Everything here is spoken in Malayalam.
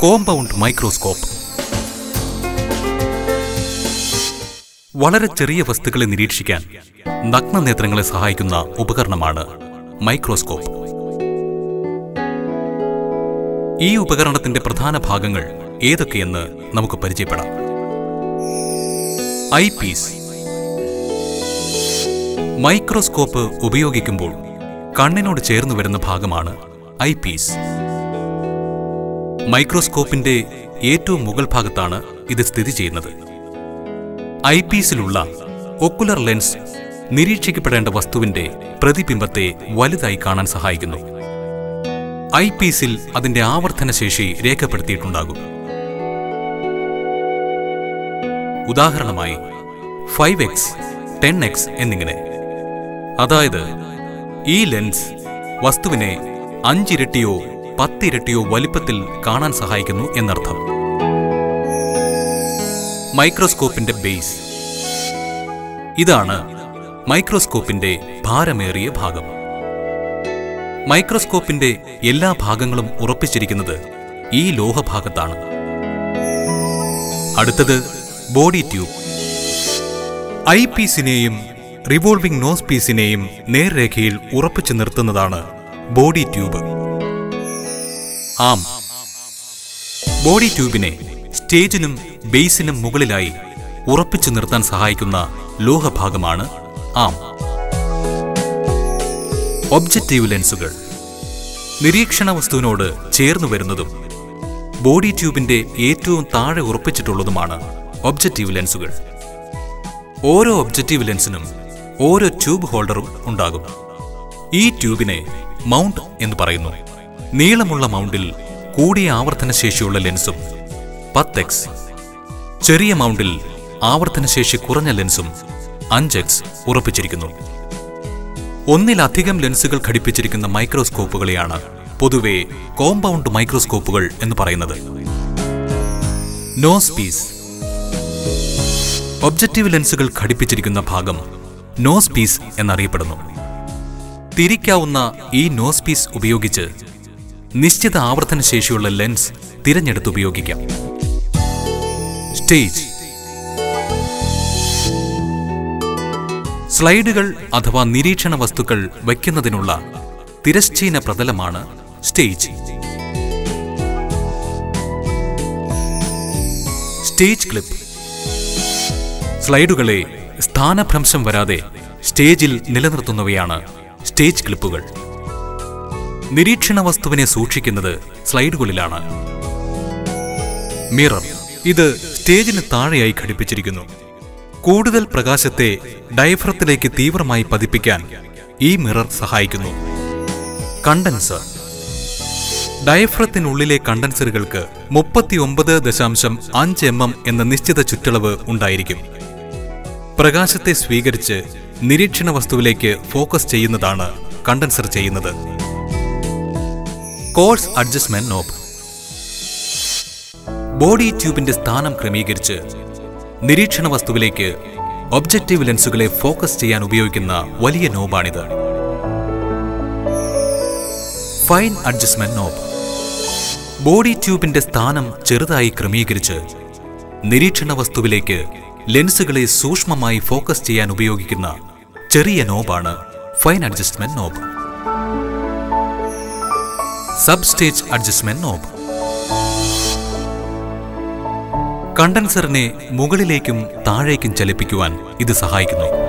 കോമ്പൗണ്ട് മൈക്രോസ്കോപ്പ് വളരെ ചെറിയ വസ്തുക്കളെ നിരീക്ഷിക്കാൻ നഗ്നനേത്രങ്ങളെ സഹായിക്കുന്ന ഉപകരണമാണ് മൈക്രോസ്കോപ്പ് ഈ ഉപകരണത്തിന്റെ പ്രധാന ഭാഗങ്ങൾ ഏതൊക്കെയെന്ന് നമുക്ക് പരിചയപ്പെടാം ഐ പീസ് മൈക്രോസ്കോപ്പ് ഉപയോഗിക്കുമ്പോൾ കണ്ണിനോട് ചേർന്ന് വരുന്ന ഭാഗമാണ് ഐ പീസ് മൈക്രോസ്കോപ്പിന്റെ ഏറ്റവും മുകൾ ഭാഗത്താണ് ഇത് സ്ഥിതി ചെയ്യുന്നത് ഐ പീസിലുള്ള ഒക്കുലർ ലെൻസ് നിരീക്ഷിക്കപ്പെടേണ്ട വസ്തുവിന്റെ പ്രതിബിംബത്തെ വലുതായി കാണാൻ സഹായിക്കുന്നു ഐ പീസിൽ അതിന്റെ ആവർത്തന ശേഷി രേഖപ്പെടുത്തിയിട്ടുണ്ടാകും ഉദാഹരണമായി ഫൈവ് എക്സ് ടെൻ എക്സ് എന്നിങ്ങനെ അതായത് ഈ ലെൻസ് വസ്തുവിനെ അഞ്ചിരട്ടിയോ പത്തിരട്ടിയോ വലിപ്പത്തിൽ കാണാൻ സഹായിക്കുന്നു എന്നർത്ഥം മൈക്രോസ്കോപ്പിന്റെ ബേസ് ഇതാണ് മൈക്രോസ്കോപ്പിന്റെ ഭാരമേറിയ ഭാഗം മൈക്രോസ്കോപ്പിന്റെ എല്ലാ ഭാഗങ്ങളും ഉറപ്പിച്ചിരിക്കുന്നത് ഈ ലോഹഭാഗത്താണ് അടുത്തത് ബോഡി ട്യൂബ് ഐ പീസിനെയും റിവോൾവിംഗ് നോസ് പീസിനെയും നേർരേഖയിൽ ഉറപ്പിച്ചു നിർത്തുന്നതാണ് ബോഡി ട്യൂബ് ആം ബോഡി ട്യൂബിനെ സ്റ്റേജിനും ബേസിനും മുകളിലായി ഉറപ്പിച്ചു നിർത്താൻ സഹായിക്കുന്ന ലോഹഭാഗമാണ് ആം ഒബ്ജക്റ്റീവ് ലെൻസുകൾ നിരീക്ഷണ വസ്തുവിനോട് ചേർന്നു വരുന്നതും ബോഡി ട്യൂബിന്റെ ഏറ്റവും താഴെ ഉറപ്പിച്ചിട്ടുള്ളതുമാണ് ഒബ്ജക്റ്റീവ് ലെൻസുകൾ ഓരോ ഒബ്ജക്റ്റീവ് ലെൻസിനും ഓരോ ട്യൂബ് ഹോൾഡറും ഉണ്ടാകും ഈ ട്യൂബിനെ മൗണ്ട് എന്ന് പറയുന്നു നീളമുള്ള മൗണ്ടിൽ കൂടിയ ആവർത്തന ശേഷിയുള്ള ലെൻസും പത്തെക്സ് ചെറിയ മൗണ്ടിൽ ആവർത്തനശേഷി കുറഞ്ഞ ലെൻസും അഞ്ചെക്സ് ഉറപ്പിച്ചിരിക്കുന്നു ഒന്നിലധികം ലെൻസുകൾ ഘടിപ്പിച്ചിരിക്കുന്ന മൈക്രോസ്കോപ്പുകളെയാണ് പൊതുവെ കോമ്പൗണ്ട് മൈക്രോസ്കോപ്പുകൾ എന്ന് പറയുന്നത് നോസ് പീസ് ഒബ്ജക്റ്റീവ് ലെൻസുകൾ ഘടിപ്പിച്ചിരിക്കുന്ന ഭാഗം നോസ് പീസ് എന്നറിയപ്പെടുന്നു തിരിക്കാവുന്ന ഈ നോസ് പീസ് ഉപയോഗിച്ച് നിശ്ചിത ആവർത്തന ശേഷിയുള്ള ലെൻസ് തിരഞ്ഞെടുത്ത് ഉപയോഗിക്കാം സ്റ്റേജ് സ്ലൈഡുകൾ അഥവാ നിരീക്ഷണ വസ്തുക്കൾ വയ്ക്കുന്നതിനുള്ള തിരശ്ചീന പ്രതലമാണ് സ്റ്റേജ് സ്റ്റേജ് ക്ലിപ്പ് സ്ലൈഡുകളെ സ്ഥാനഭ്രംശം വരാതെ സ്റ്റേജിൽ നിലനിർത്തുന്നവയാണ് സ്റ്റേജ് ക്ലിപ്പുകൾ നിരീക്ഷണ വസ്തുവിനെ സൂക്ഷിക്കുന്നത് സ്ലൈഡുകളിലാണ് മിറർ ഇത് സ്റ്റേജിന് താഴെയായി ഘടിപ്പിച്ചിരിക്കുന്നു കൂടുതൽ പ്രകാശത്തെ ഡയഫ്രത്തിലേക്ക് തീവ്രമായി പതിപ്പിക്കാൻ ഈ മിറർ സഹായിക്കുന്നു കണ്ടൻസർ ഡയഫ്രത്തിനുള്ളിലെ കണ്ടൻസറുകൾക്ക് മുപ്പത്തിയൊമ്പത് ദശാംശം അഞ്ച് എം എം എന്ന നിശ്ചിത ചുറ്റളവ് ഉണ്ടായിരിക്കും പ്രകാശത്തെ സ്വീകരിച്ച് നിരീക്ഷണ വസ്തുവിലേക്ക് ഫോക്കസ് ചെയ്യുന്നതാണ് കണ്ടൻസർ ചെയ്യുന്നത് കോഴ്സ് അഡ്ജസ്റ്റ്മെന്റ് നോബ് ബോഡി ട്യൂബിന്റെ സ്ഥാനം ക്രമീകരിച്ച് നിരീക്ഷണ വസ്തുവിലേക്ക് ഒബ്ജക്റ്റീവ് ലെൻസുകളെ ഫോക്കസ് ചെയ്യാൻ ഉപയോഗിക്കുന്ന വലിയ നോബാണിത് ഫൈൻ അഡ്ജസ്റ്റ്മെന്റ് നോബ് ബോഡി ട്യൂബിന്റെ സ്ഥാനം ചെറുതായി ക്രമീകരിച്ച് നിരീക്ഷണ വസ്തുവിലേക്ക് ലെൻസുകളെ സൂക്ഷ്മമായി ഫോക്കസ് ചെയ്യാൻ ഉപയോഗിക്കുന്ന ചെറിയ നോബാണ് fine adjustment knob sub stage adjustment knob കണ്ടൻസറിനെ മുകളിലേക്കും താഴേക്കും ചലിപ്പിക്കുവാൻ ഇത് സഹായിക്കുന്നു